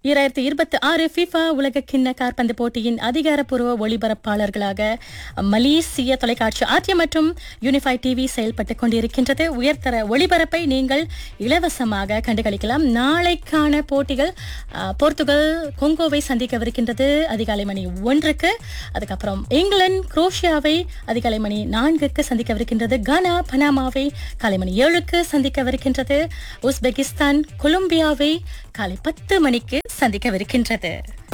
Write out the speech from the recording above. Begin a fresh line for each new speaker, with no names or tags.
இரண்டாயிரத்தி இருபத்தி ஆறு ஃபிஃபா உலக கிண்ண காற்பந்து போட்டியின் அதிகாரப்பூர்வ ஒளிபரப்பாளர்களாக மலேசிய தொலைக்காட்சி ஆர்டிஎம் மற்றும் யூனிஃபை டிவி செயல்பட்டுக் கொண்டிருக்கின்றது உயர்தர ஒளிபரப்பை நீங்கள் இலவசமாக கண்டுகளிக்கலாம் நாளைக்கான போட்டிகள் அஹ், போர்த்துகல் கொங்கோவை சந்திக்கவிருக்கின்றது அதிகாலை மணி ஒன்றுக்கு அதுக்கப்புறம் இங்கிலாந்து குரோஷியாவை அதிகாலை மணி நான்குக்கு சந்திக்கவிருக்கின்றது கானா பனாமாவை காலை மணி ஏழுக்கு சந்திக்கவிருக்கின்றது உஸ்பெகிஸ்தான் கொலம்பியாவை காலை பத்து மணிக்கு சந்திக்கவிருக்கின்றது